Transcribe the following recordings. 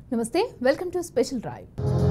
నమస్తే welcome to special drive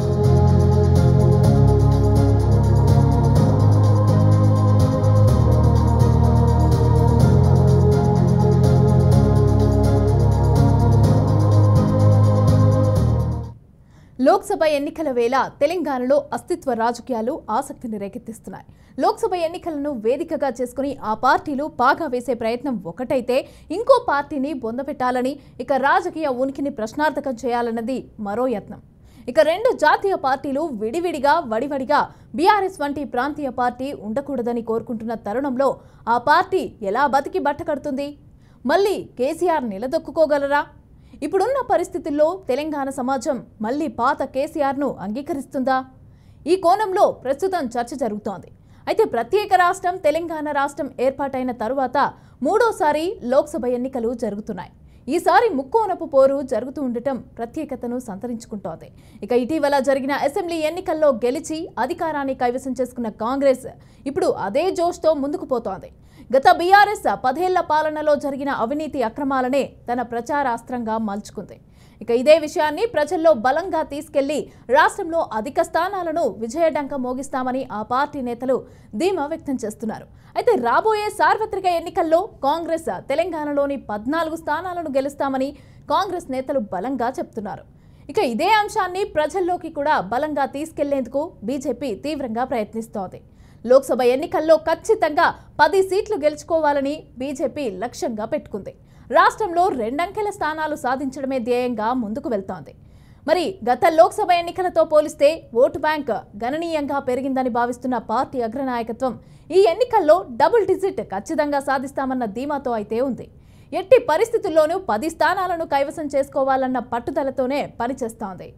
Lok Sabha ఎన్నికల వేళ తెలంగాణలో అస్తిత్వ రాజకీయాలు ఆసక్తిని రేకెత్తిస్తున్నాయి లోక్సభ ఎన్నికలను వేదికగా చేసుకుని ఆ పార్టీలు పాగా వేసే ప్రయత్నం ఒకటైతే ఇంకో పార్టీని బొందపెట్టాలని ఇక రాజకీయ ఉనికిని ప్రశ్నార్థకం చేయాలన్నది మరో యత్నం ఇక రెండు జాతీయ పార్టీలు విడివిడిగా వడివడిగా బీఆర్ఎస్ వంటి ప్రాంతీయ పార్టీ ఉండకూడదని కోరుకుంటున్న తరుణంలో ఆ పార్టీ ఎలా బతికి బట్టకడుతుంది మళ్ళీ కేసీఆర్ నిలదొక్కుకోగలరా ఇప్పుడున్న పరిస్థితుల్లో తెలంగాణ సమాజం మళ్ళీ పాత కేసీఆర్ను అంగీకరిస్తుందా ఈ కోణంలో ప్రస్తుతం చర్చ జరుగుతోంది అయితే ప్రత్యేక రాష్ట్రం తెలంగాణ రాష్ట్రం ఏర్పాటైన తరువాత మూడోసారి లోక్సభ ఎన్నికలు జరుగుతున్నాయి ఈసారి ముక్కోనపు పోరు జరుగుతూ ఉండటం ప్రత్యేకతను సంతరించుకుంటోంది ఇక ఇటీవల జరిగిన అసెంబ్లీ ఎన్నికల్లో గెలిచి అధికారాన్ని కైవసం చేసుకున్న కాంగ్రెస్ ఇప్పుడు అదే జోష్తో ముందుకు పోతోంది గత బీఆర్ఎస్ పదేళ్ల పాలనలో జరిగిన అవినీతి అక్రమాలనే తన ప్రచారాస్త్రంగా మలుచుకుంది ఇక ఇదే విషయాన్ని ప్రజల్లో బలంగా తీసుకెళ్లి రాష్ట్రంలో అధిక స్థానాలను విజయడంక మోగిస్తామని ఆ పార్టీ నేతలు ధీమా వ్యక్తం చేస్తున్నారు అయితే రాబోయే సార్వత్రిక ఎన్నికల్లో కాంగ్రెస్ తెలంగాణలోని పద్నాలుగు స్థానాలను గెలుస్తామని కాంగ్రెస్ నేతలు బలంగా చెప్తున్నారు ఇక ఇదే అంశాన్ని ప్రజల్లోకి కూడా బలంగా తీసుకెళ్లేందుకు బీజేపీ తీవ్రంగా ప్రయత్నిస్తోంది లోక్సభ ఎన్నికల్లో ఖచ్చితంగా పది సీట్లు గెలుచుకోవాలని బీజేపీ లక్ష్యంగా పెట్టుకుంది రాష్ట్రంలో రెండంకెల స్థానాలు సాధించడమే ధ్యేయంగా ముందుకు వెళ్తోంది మరి గత లోక్సభ ఎన్నికలతో పోలిస్తే ఓటు బ్యాంక్ గణనీయంగా పెరిగిందని భావిస్తున్న పార్టీ అగ్రనాయకత్వం ఈ ఎన్నికల్లో డబుల్ డిజిట్ ఖచ్చితంగా సాధిస్తామన్న ధీమాతో అయితే ఉంది ఎట్టి పరిస్థితుల్లోనూ పది స్థానాలను కైవసం చేసుకోవాలన్న పట్టుదలతోనే పనిచేస్తోంది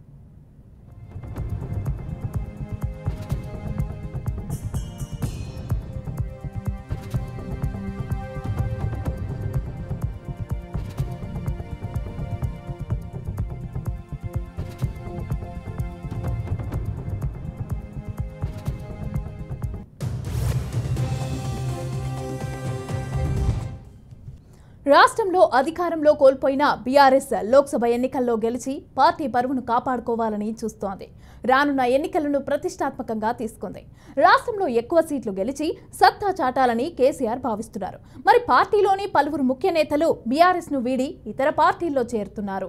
రాష్ట్రంలో అధికారంలో కోల్పోయిన బీఆర్ఎస్ లోక్సభ ఎన్నికల్లో గెలిచి పార్టీ పరువును కాపాడుకోవాలని చూస్తోంది రానున్న ఎన్నికలను ప్రతిష్టాత్మకంగా తీసుకుంది రాష్ట్రంలో ఎక్కువ సీట్లు గెలిచి సత్తా చాటాలని కేసీఆర్ భావిస్తున్నారు మరి పార్టీలోని పలువురు ముఖ్య నేతలు బీఆర్ఎస్ ను వీడి ఇతర పార్టీల్లో చేరుతున్నారు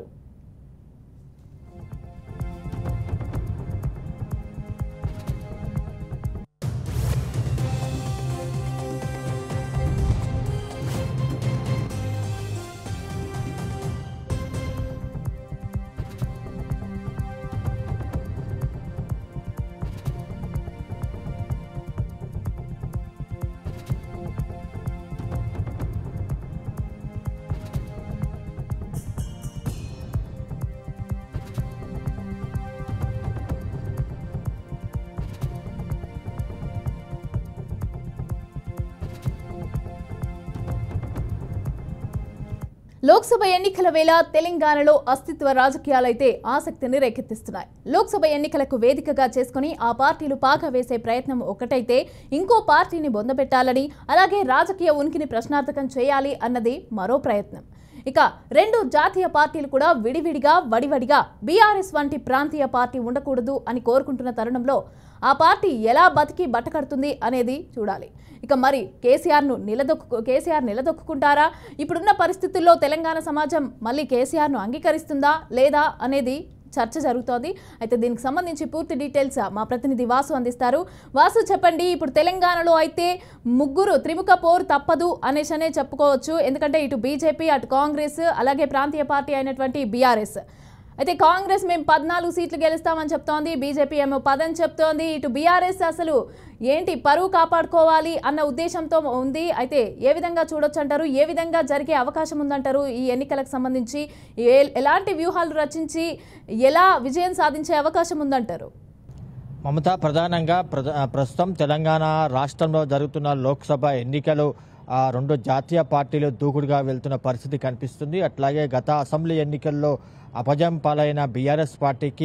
లోక్సభ ఎన్నికల వేళ తెలంగాణలో అస్తిత్వ రాజకీయాలైతే ఆసక్తిని రేకెత్తిస్తున్నాయి లోక్సభ ఎన్నికలకు వేదికగా చేసుకుని ఆ పార్టీలు పాగా వేసే ప్రయత్నం ఒకటైతే ఇంకో పార్టీని బొందపెట్టాలని అలాగే రాజకీయ ఉనికిని ప్రశ్నార్థకం చేయాలి అన్నది మరో ప్రయత్నం ఇక రెండు జాతీయ పార్టీలు కూడా విడివిడిగా వడివడిగా బీఆర్ఎస్ వంటి ప్రాంతీయ పార్టీ ఉండకూడదు అని కోరుకుంటున్న తరుణంలో ఆ పార్టీ ఎలా బతికి బట్టకడుతుంది అనేది చూడాలి ఇక మరి కేసీఆర్ను నిలదొక్కు కేసీఆర్ నిలదొక్కుంటారా ఇప్పుడున్న పరిస్థితుల్లో తెలంగాణ సమాజం మళ్ళీ కేసీఆర్ను అంగీకరిస్తుందా లేదా అనేది చర్చ జరుగుతోంది అయితే దీనికి సంబంధించి పూర్తి డీటెయిల్స్ మా ప్రతినిధి వాసు అందిస్తారు వాసు చెప్పండి ఇప్పుడు తెలంగాణలో అయితే ముగ్గురు త్రిముఖ పోరు తప్పదు అనేసనే చెప్పుకోవచ్చు ఎందుకంటే ఇటు బీజేపీ అటు కాంగ్రెస్ అలాగే ప్రాంతీయ పార్టీ అయినటువంటి బీఆర్ఎస్ అయితే కాంగ్రెస్ మేము పద్నాలుగు సీట్లు గెలుస్తామని చెప్తోంది బీజేపీ ఏమో పదని చెప్తోంది ఇటు బీఆర్ఎస్ అసలు ఏంటి పరువు కాపాడుకోవాలి అన్న ఉద్దేశంతో ఉంది అయితే ఏ విధంగా చూడొచ్చు అంటారు ఏ విధంగా జరిగే అవకాశం ఉందంటారు ఈ ఎన్నికలకు సంబంధించి ఏ- ఎలాంటి వ్యూహాలు రచించి ఎలా విజయం సాధించే అవకాశం ఉందంటారు మమత ప్రధానంగా ప్రధ- ప్రస్తుతం తెలంగాణ రాష్ట్రంలో జరుగుతున్న లోక్సభ ఎన్నికలు ఆ, రెండు జాతీయ పార్టీలు దూకుడుగా వెళ్తున్న పరిస్థితి కనిపిస్తుంది అట్లాగే గత అసెంబ్లీ ఎన్నికల్లో అపజయం పాలైన బీఆర్ఎస్ పార్టీకి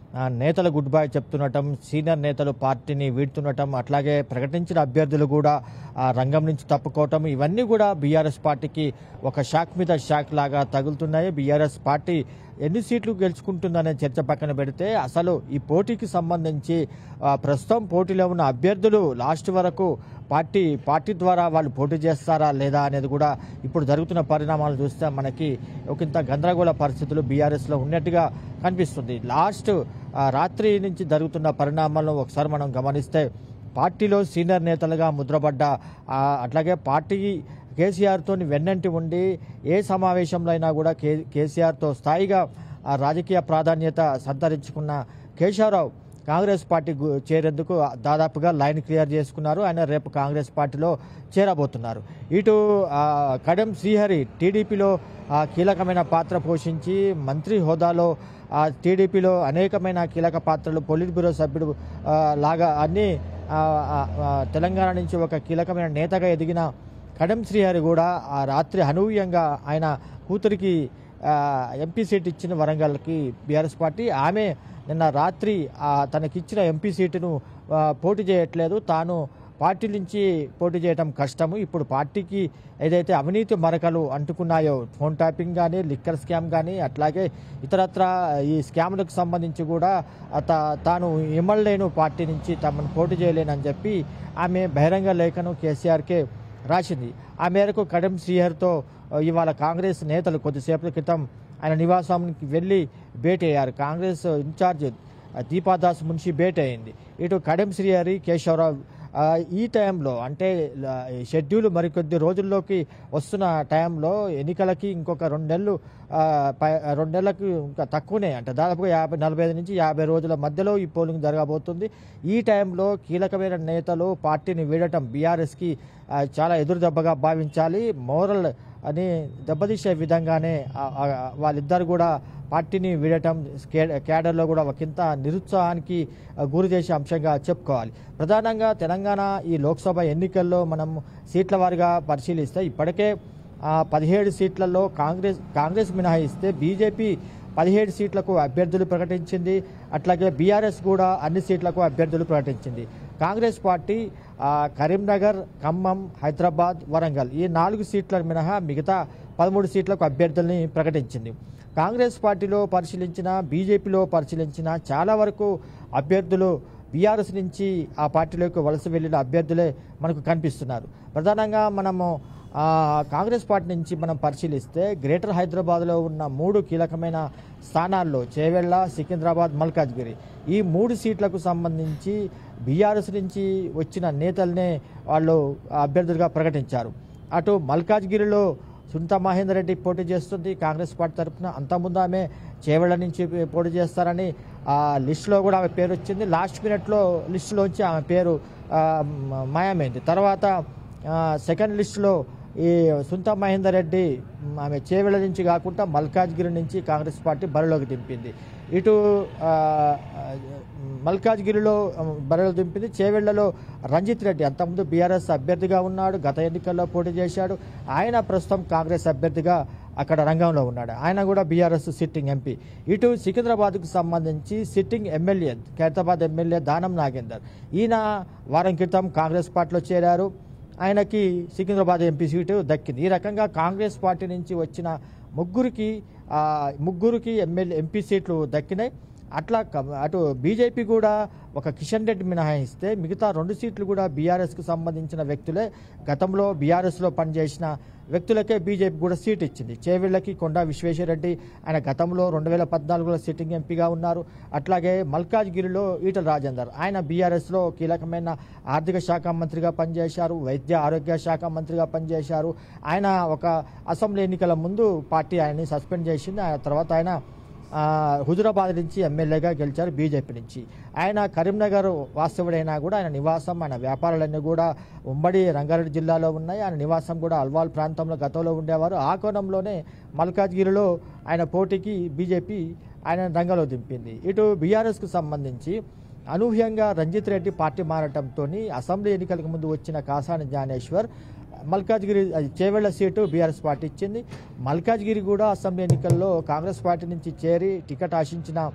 ఆ, నేతలు గుడ్ బై చెప్తుండటం సీనియర్ నేతలు పార్టీని వీడుతుండటం అట్లాగే ప్రకటించిన అభ్యర్థులు కూడా ఆ రంగం నుంచి తప్పుకోవటం ఇవన్నీ కూడా బీఆర్ఎస్ పార్టీకి ఒక షాక్ మీద షాక్ లాగా తగులుతున్నాయి బీఆర్ఎస్ పార్టీ ఎన్ని సీట్లు గెలుచుకుంటుందనే చర్చ పక్కన పెడితే అసలు ఈ పోటీకి సంబంధించి ఆ, ప్రస్తుతం పోటీలో ఉన్న అభ్యర్థులు లాస్ట్ వరకు పార్టీ పార్టీ ద్వారా వాళ్ళు పోటీ చేస్తారా లేదా అనేది కూడా ఇప్పుడు జరుగుతున్న పరిణామాలు చూస్తే మనకి ఒకంత గందరగోళ పరిస్థితులు బీఆర్ఎస్లో ఉన్నట్టుగా కనిపిస్తుంది లాస్ట్ ఆ, రాత్రి నుంచి జరుగుతున్న పరిణామాలను ఒకసారి మనం గమనిస్తే పార్టీలో సీనియర్ నేతలుగా ముద్రపడ్డ ఆ, అట్లాగే పార్టీ కేసీఆర్తో వెన్నంటి ఉండి ఏ సమావేశంలో అయినా కూడా కే కేసీఆర్తో స్థాయిగా ఆ రాజకీయ ప్రాధాన్యత సంతరించుకున్న కేశవరావు కాంగ్రెస్ పార్టీ గు- చేరేందుకు దాదాపుగా లైన్ క్లియర్ చేసుకున్నారు ఆయన రేపు కాంగ్రెస్ పార్టీలో చేరబోతున్నారు ఇటు ఆ, కడెం శ్రీహరి టీడీపీలో ఆ, కీలకమైన పాత్ర పోషించి మంత్రి హోదాలో ఆ టీడీపీలో అనేకమైన కీలక పాత్రలు పొలిట్ బ్యూరో సభ్యుడు ఆ, లాగా అన్ని ఆ, ఆ, ఆ, తెలంగాణ నుంచి ఒక కీలకమైన నేతగా ఎదిగిన కడెం శ్రీహరి కూడా ఆ రాత్రి అనూహ్యంగా ఆయన కూతురికి ఆ, ఎంపీ సీట్ ఇచ్చిన వరంగల్కి బీఆర్ఎస్ పార్టీ ఆమె నిన్న రాత్రి ఆ, తనకిచ్చిన ఎంపీ సీటును ఆ, పోటీ చేయట్లేదు తాను పార్టీ నుంచి పోటీ చేయడం కష్టము ఇప్పుడు పార్టీకి ఏదైతే అవినీతి మరకలు అంటుకున్నాయో ఫోన్ ట్యాపింగ్ కానీ లిక్కర్ స్కామ్ కానీ అట్లాగే ఇతరత్ర ఈ స్కామ్లకు సంబంధించి కూడా ఆ తా- తాను ఇమ్మలేను పార్టీ నుంచి తమను పోటీ చేయలేనని చెప్పి ఆమె బహిరంగ లేఖను కేసీఆర్కే రాసింది ఆ మేరకు కడెం శ్రీహర్తో ఇవాళ కాంగ్రెస్ నేతలు కొద్దిసేపటి క్రితం ఆయన నివాసానికి వెళ్ళి భేటీ అయ్యారు కాంగ్రెస్ ఇన్ఛార్జ్ దీపాదాస్ మున్షి భేటీ అయింది ఇటు కడెం శ్రీహరి కేశవరావు ఆ, ఈ టైంలో అంటే ల- షెడ్యూల్ మరికొద్ది రోజుల్లోకి వస్తున్న టైంలో ఎన్నికలకి ఇంకొక రెండు నెలలు ఆ, పై- రెండు నెలలకు ఇంకా తక్కువనే అంటే దాదాపుగా యాభై నలభై ఐదు నుంచి యాభై రోజుల మధ్యలో ఈ పోలింగ్ జరగబోతుంది ఈ టైంలో కీలకమైన నేతలు పార్టీని వీడటం బీఆర్ఎస్కి చాలా ఎదురు దెబ్బగా భావించాలి మోరల్ అని దెబ్బతీసే విధంగానే ఆ- ఆ- వాళ్ళిద్దరు కూడా పార్టీని వీడటం కే- కేడర్లో కూడా ఒకంత నిరుత్సాహానికి ఆ, గురి చేసే అంశంగా చెప్పుకోవాలి ప్రధానంగా తెలంగాణ ఈ లోక్సభ ఎన్నికల్లో మనం సీట్ల వారిగా పరిశీలిస్తే ఇప్పటికే ఆ, పదిహేడు సీట్లలో కాంగ్రెస్ కాంగ్రెస్ మినహాయిస్తే బీజేపీ పదిహేడు సీట్లకు అభ్యర్థులు ప్రకటించింది అట్లాగే బీఆర్ఎస్ కూడా అన్ని సీట్లకు అభ్యర్థులు ప్రకటించింది కాంగ్రెస్ పార్టీ ఆ, కరీంనగర్ ఖమ్మం హైదరాబాద్ వరంగల్ ఈ నాలుగు సీట్ల మినహా మిగతా పదమూడు సీట్లకు అభ్యర్థుల్ని ప్రకటించింది కాంగ్రెస్ పార్టీలో పరిశీలించిన బీజేపీలో పరిశీలించిన చాలా వరకు అభ్యర్థులు బీఆర్ఎస్ నుంచి ఆ పార్టీలోకి వలస వెళ్ళిన అభ్యర్థులే మనకు కనిపిస్తున్నారు ప్రధానంగా మనము ఆ, కాంగ్రెస్ పార్టీ నుంచి మనం పరిశీలిస్తే గ్రేటర్ హైదరాబాద్లో ఉన్న మూడు కీలకమైన స్థానాల్లో చేవెళ్ళ సికింద్రాబాద్ మల్కాజ్గిరి ఈ మూడు సీట్లకు సంబంధించి బీఆర్ఎస్ నుంచి వచ్చిన నేతల్నే వాళ్ళు అభ్యర్థులుగా ప్రకటించారు అటు మల్కాజ్గిరిలో సునీత మహేందర్ రెడ్డి పోటీ చేస్తుంది కాంగ్రెస్ పార్టీ తరఫున అంతకుముందు ఆమె చేవెళ్ల నుంచి పోటీ చేస్తారని ఆ లిస్టులో కూడా ఆమె పేరు వచ్చింది లాస్ట్ మినిట్లో లిస్టులోంచి ఆమె పేరు ఆ, మ- మాయమైంది తర్వాత ఆ, సెకండ్ లిస్టులో ఈ సునీత మహేందర్ రెడ్డి మ్, ఆమె చేవెళ్ల నుంచి కాకుండా మల్కాజ్గిరి నుంచి కాంగ్రెస్ పార్టీ బరిలోకి దింపింది ఇటు ఆ, ఆ, మల్కాజ్గిరిలో ఆ, బరిలో దింపింది చేవెళ్లలో రంజిత్ రెడ్డి అంతకుముందు బీఆర్ఎస్ అభ్యర్థిగా ఉన్నాడు గత ఎన్నికల్లో పోటీ చేశాడు ఆయన ప్రస్తుతం కాంగ్రెస్ అభ్యర్థిగా అక్కడ రంగంలో ఉన్నాడు ఆయన కూడా బీఆర్ఎస్ సిట్టింగ్ ఎంపీ ఇటు సికింద్రాబాద్కు సంబంధించి సిట్టింగ్ ఎమ్మెల్యే ఖైరతాబాద్ ఎమ్మెల్యే దానం నాగేందర్ ఈయన వారం క్రితం కాంగ్రెస్ పార్టీలో చేరారు ఆయనకి సికింద్రాబాద్ ఎంపీ సీటు దక్కింది ఈ రకంగా కాంగ్రెస్ పార్టీ నుంచి వచ్చిన ముగ్గురికి ఆ, ముగ్గురికి ఎమ్మెల్యే ఎంపీ సీట్లు దక్కినాయి అట్లా క- అటు బీజేపీ కూడా ఒక కిషన్ రెడ్డి మినహాయిస్తే మిగతా రెండు సీట్లు కూడా బీఆర్ఎస్కి సంబంధించిన వ్యక్తులే గతంలో బీఆర్ఎస్లో పనిచేసిన వ్యక్తులకే బీజేపీ కూడా సీట్ ఇచ్చింది చేవెళ్లకి కొండా విశ్వేశ్వరరెడ్డి ఆయన గతంలో రెండు వేల పద్నాలుగులో సిట్టింగ్ ఎంపీగా ఉన్నారు అట్లాగే మల్కాజ్గిరిలో ఈటల రాజేందర్ ఆయన బీఆర్ఎస్లో కీలకమైన ఆర్థిక శాఖ మంత్రిగా పనిచేశారు వైద్య ఆరోగ్య శాఖ మంత్రిగా పనిచేశారు ఆయన ఒక అసెంబ్లీ ఎన్నికల ముందు పార్టీ ఆయన్ని సస్పెండ్ చేసింది ఆ తర్వాత ఆయన ఆ, హుజురాబాద్ నుంచి ఎమ్మెల్యేగా గెలిచారు బీజేపీ నుంచి ఆయన కరీంనగర్ వాస్తవుడైనా కూడా ఆయన నివాసం ఆయన వ్యాపారాలన్నీ కూడా ఉమ్మడి రంగారెడ్డి జిల్లాలో ఉన్నాయి ఆయన నివాసం కూడా అల్వాల్ ప్రాంతంలో గతంలో ఉండేవారు ఆ కోణంలోనే మల్కాజ్గిరిలో ఆయన పోటీకి బీజేపీ ఆయన రంగంలో దింపింది ఇటు బీఆర్ఎస్కు సంబంధించి అనూహ్యంగా రంజిత్ రెడ్డి పార్టీ మారటంతో అసెంబ్లీ ఎన్నికలకు ముందు వచ్చిన కాసాని జ్ఞానేశ్వర్ మల్కాజ్గిరి అది చేవెళ్ల సీటు బీఆర్ఎస్ పార్టీ ఇచ్చింది మల్కాజ్గిరి కూడా అసెంబ్లీ ఎన్నికల్లో కాంగ్రెస్ పార్టీ నుంచి చేరి టికెట్ ఆశించిన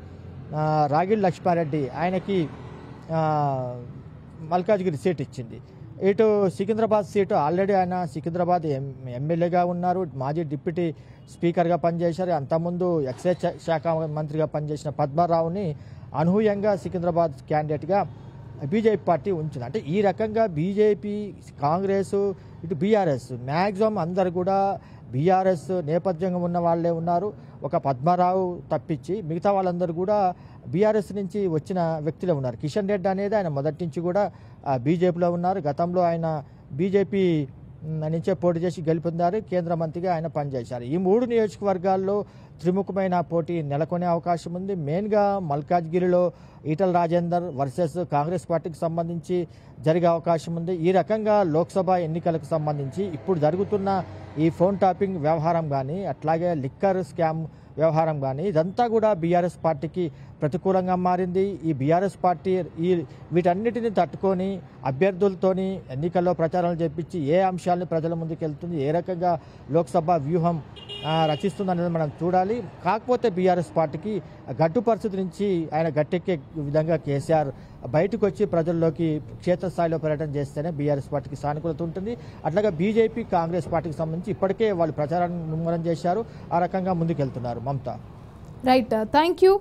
ఆ, రాగిల్ లక్ష్మారెడ్డి ఆయనకి ఆ, మల్కాజ్గిరి సీట్ ఇచ్చింది ఇటు సికింద్రాబాద్ సీటు ఆల్రెడీ ఆయన సికింద్రాబాద్ ఎం ఎమ్మెల్యేగా ఉన్నారు మాజీ డిప్యూటీ స్పీకర్గా పనిచేశారు అంతకుముందు ఎక్సైజ్ శా- శాఖ మంత్రిగా పనిచేసిన పద్మారావుని అనూహ్యంగా సికింద్రాబాద్ క్యాండిడేట్గా బీజేపీ పార్టీ ఉంచింది అంటే ఈ రకంగా బీజేపీ కాంగ్రెస్ ఇటు బీఆర్ఎస్ మ్యాక్సిమం అందరు కూడా బీఆర్ఎస్ నేపథ్యంగా ఉన్న వాళ్ళే ఉన్నారు ఒక పద్మారావు తప్పించి మిగతా వాళ్ళందరూ కూడా బీఆర్ఎస్ నుంచి వచ్చిన వ్యక్తులే ఉన్నారు కిషన్ రెడ్డి అనేది ఆయన మొదటి నుంచి కూడా బీజేపీలో ఉన్నారు గతంలో ఆయన బీజేపీ నుంచే పోటీ చేసి గెలుపొందారు కేంద్ర మంత్రిగా ఆయన పనిచేశారు ఈ మూడు నియోజకవర్గాల్లో త్రిముఖమైన పోటీ నెలకొనే అవకాశం ఉంది మెయిన్గా మల్కాజ్గిరిలో ఈటల రాజేందర్ వర్సెస్ కాంగ్రెస్ పార్టీకి సంబంధించి జరిగే అవకాశం ఉంది ఈ రకంగా లోక్సభ ఎన్నికలకు సంబంధించి ఇప్పుడు జరుగుతున్న ఈ ఫోన్ టాపింగ్ వ్యవహారం కానీ అట్లాగే లిక్కర్ స్కామ్ వ్యవహారం కానీ ఇదంతా కూడా బీఆర్ఎస్ పార్టీకి ప్రతికూలంగా మారింది ఈ బీఆర్ఎస్ పార్టీ ఈ వీటన్నిటిని తట్టుకొని అభ్యర్థులతోని ఎన్నికల్లో ప్రచారాలు చేపించి ఏ అంశాలను ప్రజల ముందుకు వెళ్తుంది ఏ రకంగా లోక్సభ వ్యూహం ఆ, రచిస్తుందనేది మనం చూడాలి కాకపోతే బీఆర్ఎస్ పార్టీకి గడ్డు పరిస్థితి నుంచి ఆయన గట్టెక్కే విధంగా కేసీఆర్ బయటకు వచ్చి ప్రజల్లోకి క్షేత్రస్థాయిలో పర్యటన చేస్తేనే బీఆర్ఎస్ పార్టీకి సానుకూలత ఉంటుంది అట్లాగే బీజేపీ కాంగ్రెస్ పార్టీకి సంబంధించి ఇప్పటికే వాళ్ళు ప్రచారాన్ని ముమ్మరం చేశారు ఆ రకంగా ముందుకెళ్తున్నారు Mamata right thank you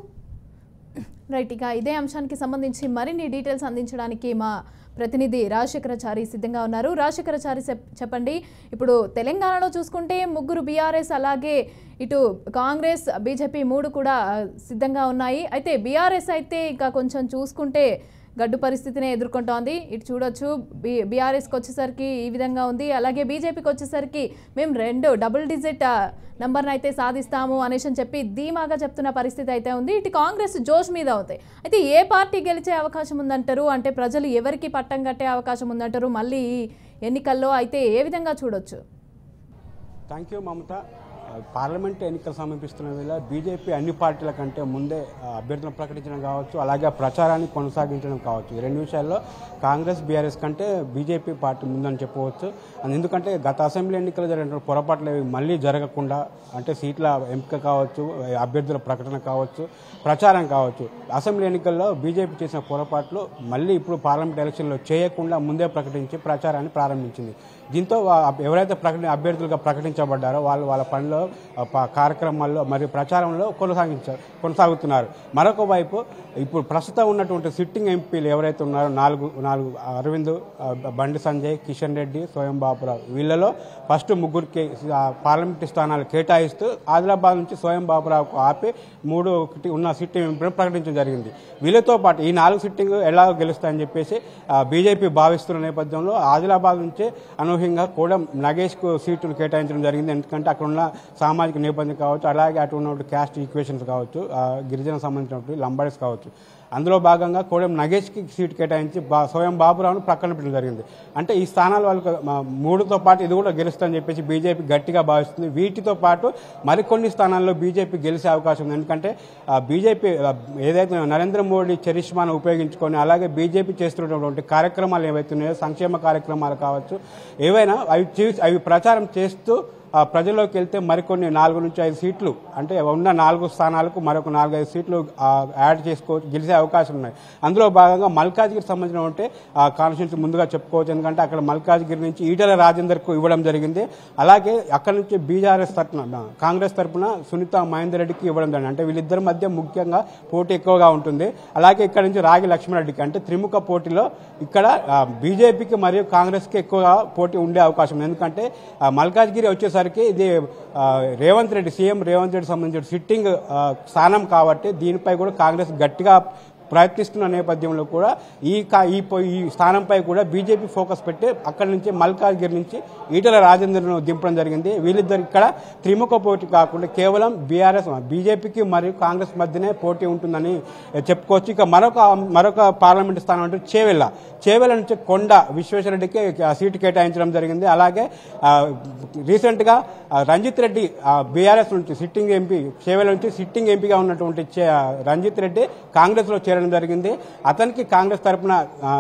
right ఇక ఇదే అంశానికి సంబంధించి మరిన్ని డీటెయిల్స్ అందించడానికి మా ప్రతినిధి రాజశేఖరచారి సిద్ధంగా ఉన్నారు రాజశేఖరచారి చెప్- చెప్పండి ఇప్పుడు తెలంగాణలో చూసుకుంటే ముగ్గురు బీఆర్ఎస్ అలాగే ఇటు కాంగ్రెస్ బీజేపీ మూడు కూడా ఆ, సిద్ధంగా ఉన్నాయి అయితే బీఆర్ఎస్ అయితే ఇంకా కొంచెం చూసుకుంటే గడ్డు పరిస్థితిని ఎదుర్కొంటోంది ఇటు చూడొచ్చు బీ బీఆర్ఎస్కి వచ్చేసరికి ఈ విధంగా ఉంది అలాగే బీజేపీకి వచ్చేసరికి మేము రెండు డబుల్ డిజిట్ నంబర్ని అయితే సాధిస్తాము అనేసి అని చెప్పి ధీమాగా చెప్తున్న పరిస్థితి అయితే ఉంది ఇటు కాంగ్రెస్ జోష్ మీద అవుతాయి అయితే ఏ పార్టీ గెలిచే అవకాశం ఉందంటారు అంటే ప్రజలు ఎవరికి పట్టం కట్టే అవకాశం ఉందంటారు మళ్ళీ ఈ ఎన్నికల్లో అయితే ఏ విధంగా చూడొచ్చు థ్యాంక్ యూ మమత పార్లమెంట్ ఎన్నికలు సమీపిస్తున్న వేళ బీజేపీ అన్ని పార్టీల కంటే ముందే ఆ, అభ్యర్థులను ప్రకటించడం కావచ్చు అలాగే ఆ ప్రచారాన్ని కొనసాగించడం కావచ్చు ఈ రెండు విషయాల్లో కాంగ్రెస్ బీఆర్ఎస్ కంటే బీజేపీ పార్టీ ముందని చెప్పవచ్చు అండ్ ఎందుకంటే గత అసెంబ్లీ ఎన్నికలు జరిగిన పొరపాట్లు ఇవి మళ్ళీ జరగకుండా అంటే సీట్ల ఎంపిక కావచ్చు అభ్యర్థుల ప్రకటన కావచ్చు ప్రచారం కావచ్చు అసెంబ్లీ ఎన్నికల్లో బీజేపీ చేసిన పొరపాట్లు మళ్ళీ ఇప్పుడు పార్లమెంట్ ఎలక్షన్లో చేయకుండా ముందే ప్రకటించి ప్రచారాన్ని ప్రారంభించింది దీంతో వా- ఎవరైతే ప్రకటన అభ్యర్థులుగా ప్రకటించబడ్డారో వాళ్ళు వాళ్ళ పనిలో ఆ, ప- కార్యక్రమాల్లో మరియు ప్రచారంలో కొనసాగించ కొనసాగుతున్నారు మరొక వైపు ఇప్పుడు ప్రస్తుతం ఉన్నటువంటి సిట్టింగ్ ఎంపీలు ఎవరైతే ఉన్నారో నాలుగు నాలుగు అరవింద్ ఆ, బండి సంజయ్ కిషన్ రెడ్డి స్వయం బాబురావు వీళ్ళలో ఫస్ట్ ముగ్గురికి ఆ, పార్లమెంటు స్థానాలు కేటాయిస్తూ ఆదిలాబాద్ నుంచి స్వయం బాబురావుకు ఆపి మూడు ఒకటి ఉన్న సిట్టింగ్ ఎంపీలను ప్రకటించడం జరిగింది వీళ్ళతో పాటు ఈ నాలుగు సిట్టింగ్ ఎలా గెలుస్తాయని చెప్పేసి ఆ, బీజేపీ భావిస్తున్న నేపథ్యంలో ఆదిలాబాద్ నుంచే అనూహ్యంగా కూడా నగేష్కు సీటును కేటాయించడం జరిగింది ఎందుకంటే అక్కడ ఉన్న సామాజిక నేపథ్యం కావచ్చు అలాగే అటు ఉన్న క్యాస్ట్ ఈక్వేషన్స్ కావచ్చు ఆ, గిరిజన సంబంధించినటువంటి లంబాడీస్ కావచ్చు అందులో భాగంగా కోడెం నగేష్కి సీటు కేటాయించి బా స్వయం బాబురావును ప్రక్కన పెట్టడం జరిగింది అంటే ఈ స్థానాలు వాళ్ళకు మా మూడుతో పాటు ఇది కూడా గెలుస్తుందని చెప్పేసి బీజేపీ గట్టిగా భావిస్తుంది వీటితో పాటు మరికొన్ని స్థానాల్లో బీజేపీ గెలిచే అవకాశం ఉంది ఎందుకంటే ఆ, బీజేపీ ఆ, ఏదైతే నరేంద్ర మోడీ చరిష్మాను ఉపయోగించుకొని అలాగే బీజేపీ చేస్తున్నటువంటి కార్యక్రమాలు ఏవైతే ఉన్నాయో సంక్షేమ కార్యక్రమాలు కావచ్చు ఏవైనా అవి చే- అవి ప్రచారం చేస్తూ ఆ ప్రజల్లోకి వెళ్తే మరికొన్ని నాలుగు నుంచి ఐదు సీట్లు అంటే ఉన్న నాలుగు స్థానాలకు మరొక నాలుగైదు సీట్లు ఆ, యాడ్ చేసుకో గెలిచే అవకాశం ఉన్నాయి అందులో భాగంగా మల్కాజ్గిరి సంబంధించిన ఉంటే ఆ కాన్స్టిట్యూన్సీ ముందుగా చెప్పుకోవచ్చు ఎందుకంటే అక్కడ మల్కాజ్గిరి నుంచి ఈటల రాజేందర్కు ఇవ్వడం జరిగింది అలాగే అక్కడ నుంచి బీజార్ఎస్ తరఫున కాంగ్రెస్ తరఫున సునీత మహేందర్ రెడ్డికి ఇవ్వడం జరిగింది అంటే వీళ్ళిద్దరి మధ్య ముఖ్యంగా పోటీ ఎక్కువగా ఉంటుంది అలాగే ఇక్కడ నుంచి రాగి లక్ష్మణరెడ్డికి అంటే త్రిముఖ పోటీలో ఇక్కడ ఆ, బీజేపీకి మరియు కాంగ్రెస్కి ఎక్కువగా పోటీ ఉండే అవకాశం ఉంది ఎందుకంటే ఆ, మల్కాజ్గిరి వచ్చేసరికి ఇది ఆ, రేవంత్ రెడ్డి సీఎం రేవంత్ రెడ్డి సంబంధించిన సిట్టింగ్ ఆ, స్థానం కాబట్టి దీనిపై కూడా కాంగ్రెస్ గట్టిగా ప్రయత్నిస్తున్న నేపథ్యంలో కూడా ఈ కా- ఈ పో- ఈ స్థానంపై కూడా బీజేపీ ఫోకస్ పెట్టి అక్కడి నుంచి మల్కాజ్గిరి నుంచి ఈటల రాజేందర్ను దింపడం జరిగింది వీళ్ళిద్దరు ఇక్కడ త్రిముఖ పోటీ కాకుండా కేవలం బీఆర్ఎస్ బీజేపీకి మరియు కాంగ్రెస్ మధ్యనే పోటీ ఉంటుందని చెప్పుకోవచ్చు ఇక మరొక మరొక పార్లమెంట్ స్థానం అంటే చేవెళ్ళ చేవెళ్ళ నుంచి కొండ విశ్వేశ్వరరెడ్డికి ఆ సీటు కేటాయించడం జరిగింది అలాగే ఆ, రీసెంట్గా ఆ, రంజిత్ రెడ్డి బీఆర్ఎస్ నుంచి సిట్టింగ్ ఎంపీ చేవెళ్ళ నుంచి సిట్టింగ్ ఎంపీగా ఉన్నటువంటి చే- రంజిత్ రెడ్డి కాంగ్రెస్లో చేరడం జరిగింది అతనికి కాంగ్రెస్ తరపున ఆ,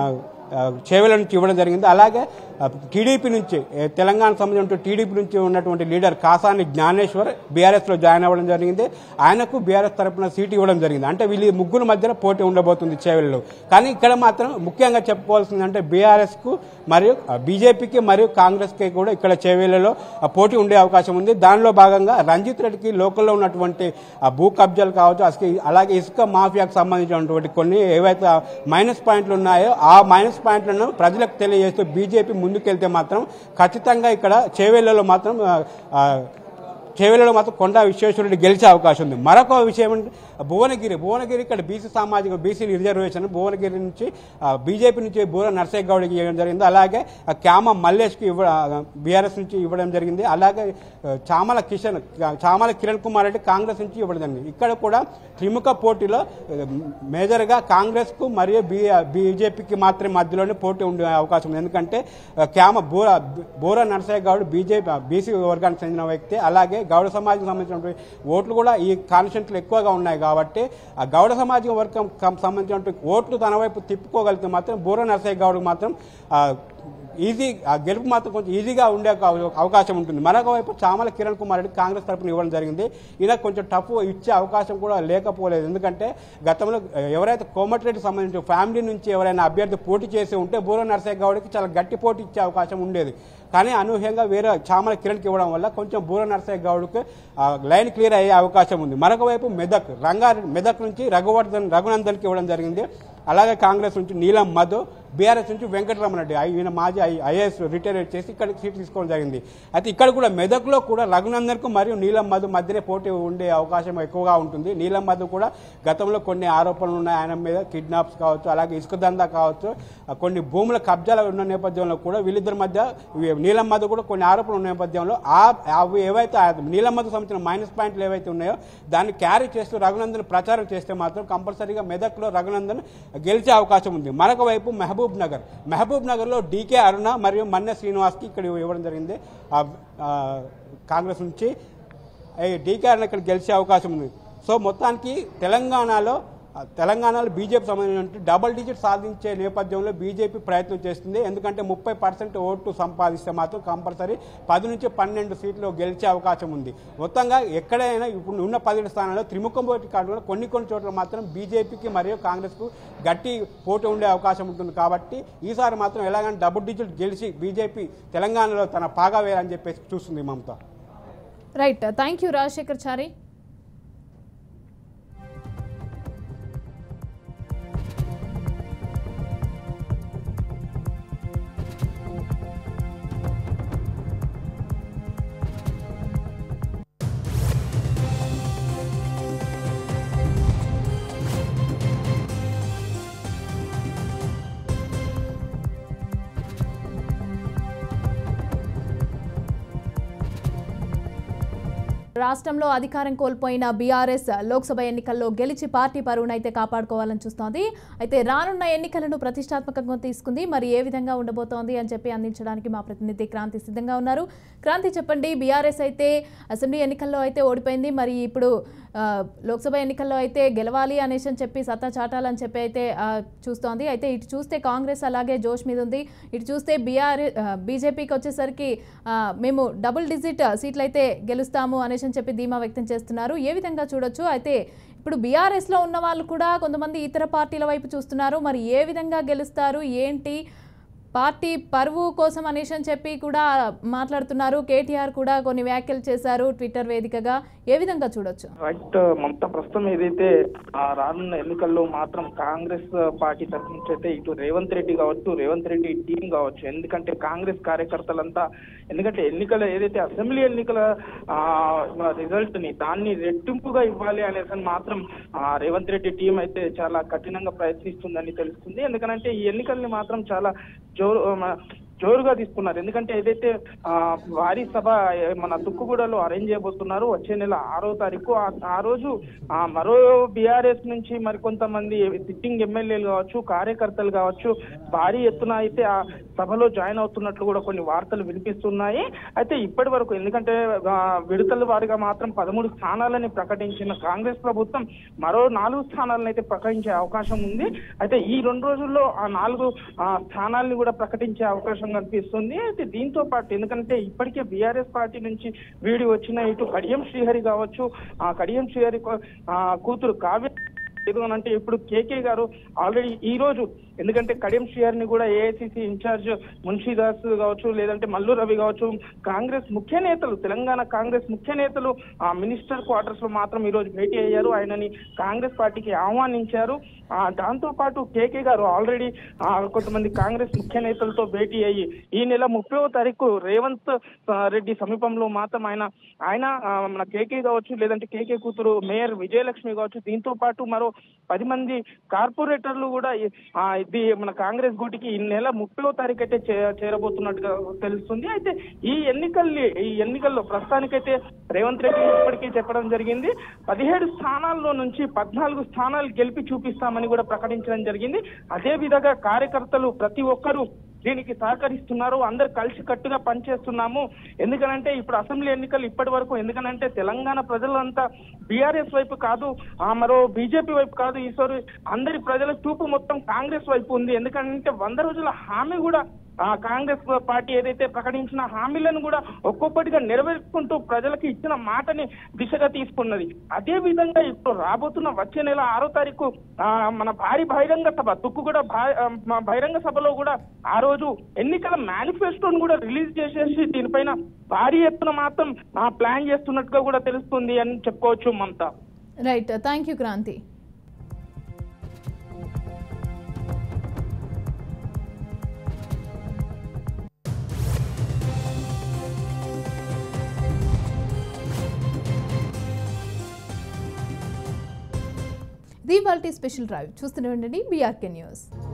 ఆ, చేవెల నుంచి ఇవ్వడం జరిగింది అలాగే ఆ, టీడీపీ నుంచి ఏ, తెలంగాణ సంబంధించిన టీడీపీ నుంచి ఉన్నటువంటి లీడర్ కాసాని జ్ఞానేశ్వర్ బీఆర్ఎస్లో జాయిన్ అవ్వడం జరిగింది ఆయనకు బీఆర్ఎస్ తరపున సీటు ఇవ్వడం జరిగింది అంటే వీళ్ళు ఈ ముగ్గురు మధ్యన పోటీ ఉండబోతుంది చేవెలలో కానీ ఇక్కడ మాత్రం ముఖ్యంగా చెప్పుకోవాల్సింది అంటే బీఆర్ఎస్కు మరియు బీజేపీకి మరియు కాంగ్రెస్కి కూడా ఇక్కడ చేవేళ్లలో పోటీ ఉండే అవకాశం ఉంది దానిలో భాగంగా రంజిత్ రెడ్డికి లోకల్లో ఉన్నటువంటి ఆ భూ కబ్జాలు కావచ్చు అసలు అలాగే ఇసుక మాఫియాకు సంబంధించినటువంటి కొన్ని ఏవైతే మైనస్ పాయింట్లు ఉన్నాయో ఆ మైనస్ పాయింట్లను ప్రజలకు తెలియజేస్తూ బీజేపీ ముందుకెళ్తే మాత్రం ఖచ్చితంగా ఇక్కడ చేవేళ్లలో మాత్రం ఆ, ఆ, చేవేలలో మాత్రం కొండా విశ్వేశ్వరుడు గెలిచే అవకాశం ఉంది మరొక విషయం ఏంటి భువనగిరి భువనగిరి ఇక్కడ బీసీ సామాజిక బీసీ రిజర్వేషన్ భువనగిరి నుంచి బీజేపీ నుంచి బూర నర్సయ్య గౌడ్కి ఇవ్వడం జరిగింది అలాగే ఆ, క్యామ మల్లేష్కి ఇవ్వ బీఆర్ఎస్ నుంచి ఇవ్వడం జరిగింది అలాగే ఆ, చామల కిషన్ చామల కిరణ్ కుమార్ రెడ్డి కాంగ్రెస్ నుంచి ఇవ్వడం జరిగింది ఇక్కడ కూడా త్రిముఖ పోటీలో ఆ, మేజర్గా కాంగ్రెస్కు మరియు బీ బీజేపీకి మాత్రమే మధ్యలోనే పోటీ ఉండే అవకాశం ఉంది ఎందుకంటే ఆ, క్యామ బూర బూర నర్సయ్య గౌడ్ బీజేపీ బీసీ వర్గానికి చెందిన వ్యక్తి అలాగే గౌడ సమాజం సంబంధించినటువంటి ఓట్లు కూడా ఈ కాన్స్టిట్యూంట్లు ఎక్కువగా ఉన్నాయి కాబట్టి ఆ గౌడ సమాజం వర్గం కం- సంబంధించినటువంటి ఓట్లు తన వైపు తిప్పుకోగలిగితే మాత్రం బూర నర్సయ్య గౌడ్ మాత్రం ఆ, ఈజీ ఆ గెలుపు మాత్రం కొంచెం ఈజీగా ఉండే అవ- అవకాశం ఉంటుంది మరొక వైపు చామల కిరణ్ కుమార్ రెడ్డి కాంగ్రెస్ తరపున ఇవ్వడం జరిగింది ఈయన కొంచెం టఫ్ ఇచ్చే అవకాశం కూడా లేకపోలేదు ఎందుకంటే గతంలో ఎవరైతే కోమటిరెడ్డి సంబంధించిన ఫ్యామిలీ నుంచి ఎవరైనా అభ్యర్థి పోటీ చేసి ఉంటే బూర నర్సయ్య గౌడ్కి చాలా గట్టి పోటీ ఇచ్చే అవకాశం ఉండేది కానీ అనూహ్యంగా వేరే చామల కిరణ్కి ఇవ్వడం వల్ల కొంచెం బూర నర్సయ్య గౌడ్కి ఆ, లైన్ క్లియర్ అయ్యే అవకాశం ఉంది మరొక వైపు మెదక్ రంగారెడ్డి మెదక్ నుంచి రఘువర్ధన్ రఘునందన్కి ఇవ్వడం జరిగింది అలాగే కాంగ్రెస్ నుంచి నీలం మధు బీఆర్ఎస్ నుంచి వెంకటరమణరెడ్డి ఐ- ఈయన మాజీ ఐ- ఐఏఎస్ రిటైర్ చేసి ఇక్కడ సీట్ తీసుకోవడం జరిగింది అయితే ఇక్కడ కూడా మెదక్లో కూడా రఘునందన్కు మరియు నీలం మధు మధ్యనే పోటీ ఉండే అవకాశం ఎక్కువగా ఉంటుంది నీలం మధు కూడా గతంలో కొన్ని ఆరోపణలు ఉన్నాయి ఆయన మీద కిడ్నాప్స్ కావచ్చు అలాగే ఇసుక దందా కావచ్చు ఆ కొన్ని భూముల కబ్జాలు ఉన్న నేపథ్యంలో కూడా వీళ్ళిద్దరి మధ్య ఇవి- నీలం మధు కూడా కొన్ని ఆరోపణలు ఉన్న నేపథ్యంలో ఆ అవి ఏవైతే ఆ నీలం మధు సంబంధించిన మైనస్ పాయింట్లు ఏవైతే ఉన్నాయో దాన్ని క్యారీ చేస్తూ రఘునందన్ ప్రచారం చేస్తే మాత్రం కంపల్సరీగా మెదక్లో రఘునందన్ గెలిచే అవకాశం ఉంది మరొక వైపు మహబూబ్ నగర్ మహబూబ్ నగర్లో డీకే అరుణ మరియు మన్నె శ్రీనివాస్కి ఇక్కడ ఇవ్వడం జరిగింది ఆ, ఆ, కాంగ్రెస్ నుంచి ఈ డీకే అరుణ ఇక్కడ గెలిచే అవకాశం ఉంది సో మొత్తానికి తెలంగాణలో ఆ, తెలంగాణలో బీజేపీ సంబంధించిన డబుల్ డిజిట్ సాధించే నేపథ్యంలో బీజేపీ ప్రయత్నం చేస్తుంది ఎందుకంటే ముప్పై పర్సెంట్ ఓట్లు సంపాదిస్తే మాత్రం కంపల్సరీ పది నుంచి పన్నెండు సీట్లు గెలిచే అవకాశం ఉంది మొత్తంగా ఎక్కడైనా ఇప్పుడు ఉన్న పదిహేడు స్థానాల్లో త్రిముఖం పోటీ కాకుండా కొన్ని కొన్ని చోట్ల మాత్రం బీజేపీకి మరియు కాంగ్రెస్కు గట్టి పోటీ ఉండే అవకాశం ఉంటుంది కాబట్టి ఈసారి మాత్రం ఎలాగైనా డబుల్ డిజిట్ గెలిచి బీజేపీ తెలంగాణలో తన పాగా వేయాలని చెప్పేసి చూస్తుంది Mamata right thank you Rajasekhar Chari రాష్ట్రంలో అధికారం కోల్పోయిన బీఆర్ఎస్ లోక్సభ ఎన్నికల్లో గెలిచి పార్టీ పరువునైతే కాపాడుకోవాలని చూస్తోంది అయితే రానున్న ఎన్నికలను ప్రతిష్టాత్మకంగా తీసుకుంది మరి ఏ విధంగా ఉండబోతోంది అని చెప్పి అందించడానికి మా ప్రతినిధి క్రాంతి సిద్ధంగా ఉన్నారు క్రాంతి చెప్పండి బీఆర్ఎస్ అయితే అసెంబ్లీ ఎన్నికల్లో అయితే ఓడిపోయింది మరి ఇప్పుడు ఆ, లోక్సభ ఎన్నికల్లో అయితే గెలవాలి అనేసి అని చెప్పి సత్తా చాటాలని చెప్పి అయితే ఆ, చూస్తోంది అయితే ఇటు చూస్తే కాంగ్రెస్ అలాగే జోష్ మీద ఉంది ఇటు చూస్తే బీఆర్ బీజేపీకి వచ్చేసరికి ఆ, మేము డబుల్ డిజిట్ సీట్లు అయితే గెలుస్తాము అనేసి అని చెప్పి ధీమా వ్యక్తం చేస్తున్నారు ఏ విధంగా చూడొచ్చు అయితే ఇప్పుడు బీఆర్ఎస్లో ఉన్న వాళ్ళు కూడా కొంతమంది ఇతర పార్టీల వైపు చూస్తున్నారు మరి ఏ విధంగా గెలుస్తారు ఏంటి పార్టీ పరువు కోసం అనేసి అని చెప్పి కూడా మాట్లాడుతున్నారు కేటీఆర్ కూడా కొన్ని వ్యాఖ్యలు చేశారు ట్విట్టర్ వేదికగా ఏ విధంగా చూడొచ్చు రైట్ మమతా ప్రస్తుతం ఏదైతే ఆ రానున్న ఎన్నికల్లో మాత్రం కాంగ్రెస్ పార్టీ తరఫు నుంచి అయితే ఇటు రేవంత్ రెడ్డి కావచ్చు రేవంత్ రెడ్డి టీం కావచ్చు ఎందుకంటే కాంగ్రెస్ కార్యకర్తలంతా ఎందుకంటే ఎన్నికల ఏదైతే అసెంబ్లీ ఎన్నికల రిజల్ట్ ని దాన్ని రెట్టింపుగా ఇవ్వాలి అనేసి మాత్రం ఆ రేవంత్ రెడ్డి టీం అయితే చాలా కఠినంగా ప్రయత్నిస్తుందని తెలుస్తుంది ఎందుకంటే ఈ ఎన్నికల్ని మాత్రం చాలా జో జోరుగా తీసుకున్నారు ఎందుకంటే ఏదైతే ఆ, భారీ సభ ఏ, మన తుక్కుగూడలో అరేంజ్ చేయబోతున్నారు వచ్చే నెల ఆరో తారీఖు ఆ- ఆ రోజు ఆ, మరో బీఆర్ఎస్ నుంచి మరికొంతమంది సిట్టింగ్ ఎమ్మెల్యేలు కావచ్చు కార్యకర్తలు కావచ్చు భారీ ఎత్తున అయితే ఆ సభలో జాయిన్ అవుతున్నట్లు కూడా కొన్ని వార్తలు వినిపిస్తున్నాయి అయితే ఇప్పటి వరకు ఎందుకంటే ఆ, విడతల వారిగా మాత్రం పదమూడు స్థానాలని ప్రకటించిన కాంగ్రెస్ ప్రభుత్వం మరో నాలుగు స్థానాలను అయితే ప్రకటించే అవకాశం ఉంది అయితే ఈ రెండు రోజుల్లో ఆ నాలుగు ఆ, స్థానాల్ని కూడా ప్రకటించే అవకాశం కనిపిస్తుంది అయితే దీంతో పాటు ఎందుకంటే ఇప్పటికే బీఆర్ఎస్ పార్టీ నుంచి వీడి వచ్చిన ఇటు కడియం శ్రీహరి కావచ్చు ఆ కడియం శ్రీహరి కో- ఆ, కూతురు కావ్య అంటే ఇప్పుడు కేకే గారు ఆల్రెడీ ఈ రోజు ఎందుకంటే కడియం శ్రీహరిని కూడా ఏఐసిసి ఇన్ఛార్జ్ మున్షీదాస్ కావచ్చు లేదంటే మల్లు రవి కావచ్చు కాంగ్రెస్ ముఖ్య నేతలు తెలంగాణ కాంగ్రెస్ ముఖ్య నేతలు ఆ మినిస్టర్ క్వార్టర్స్ లో మాత్రం ఈ రోజు భేటీ అయ్యారు ఆయనని కాంగ్రెస్ పార్టీకి ఆహ్వానించారు ఆ దాంతో పాటు కేకే గారు ఆల్రెడీ ఆ, కొంతమంది కాంగ్రెస్ ముఖ్య నేతలతో భేటీ అయ్యి ఈ నెల ముప్పై తారీఖు రేవంత్ ఆ, రెడ్డి సమీపంలో మాత్రం ఆయన ఆయన ఆ, మన కేకే కావచ్చు లేదంటే కేకే కూతురు మేయర్ విజయలక్ష్మి కావచ్చు దీంతో పాటు మరో పది మంది కార్పొరేటర్లు కూడా ఈ- ఆ, ఇది మన కాంగ్రెస్ గూటికి ఈ నెల ముప్పై తారీఖు అయితే చే- చేరబోతున్నట్టుగా తెలుస్తుంది అయితే ఈ ఎన్నికల్ని ఈ ఎన్నికల్లో ప్రస్తుతానికైతే రేవంత్ రెడ్డి ఇప్పటికీ చెప్పడం జరిగింది పదిహేడు స్థానాల్లో నుంచి పద్నాలుగు స్థానాలు గెలిపి చూపిస్తామని కూడా ప్రకటించడం జరిగింది అదే విధంగా కార్యకర్తలు ప్రతి ఒక్కరూ దీనికి సహకరిస్తున్నారు అందరు కలిసి కట్టుగా పనిచేస్తున్నాము ఎందుకనంటే ఇప్పుడు అసెంబ్లీ ఎన్నికలు ఇప్పటి వరకు ఎందుకనంటే తెలంగాణ ప్రజలంతా బీఆర్ఎస్ వైపు కాదు ఆ మరో బీజేపీ వైపు కాదు ఈసారి అందరి ప్రజల చూపు మొత్తం కాంగ్రెస్ వైపు ఉంది ఎందుకంటే వంద రోజుల హామీ కూడా ఆ కాంగ్రెస్ పార్టీ ఏదైతే ప్రకటించిన హామీలను కూడా ఒక్కొక్కటిగా నెరవేర్చుకుంటూ ప్రజలకు ఇచ్చిన మాటని దిశగా తీసుకున్నది అదే విధంగా ఇప్పుడు రాబోతున్న వచ్చే నెల ఆరో తారీఖు ఆ, మన భారీ బహిరంగ సభ తుక్కు కూడా భా- ఆ, మా బహిరంగ సభలో కూడా ఆ రోజు ఎన్నికల మేనిఫెస్టోను కూడా రిలీజ్ చేసేసి దీనిపైన భారీ ఎత్తున మాత్రం ఆ, ప్లాన్ చేస్తున్నట్టుగా కూడా తెలుస్తుంది అని చెప్పుకోవచ్చు Mamata right thank you Kranthi దీవాల్టీ స్పెషల్ డ్రైవ్ చూస్తూనే ఉండండి బీఆర్కే న్యూస్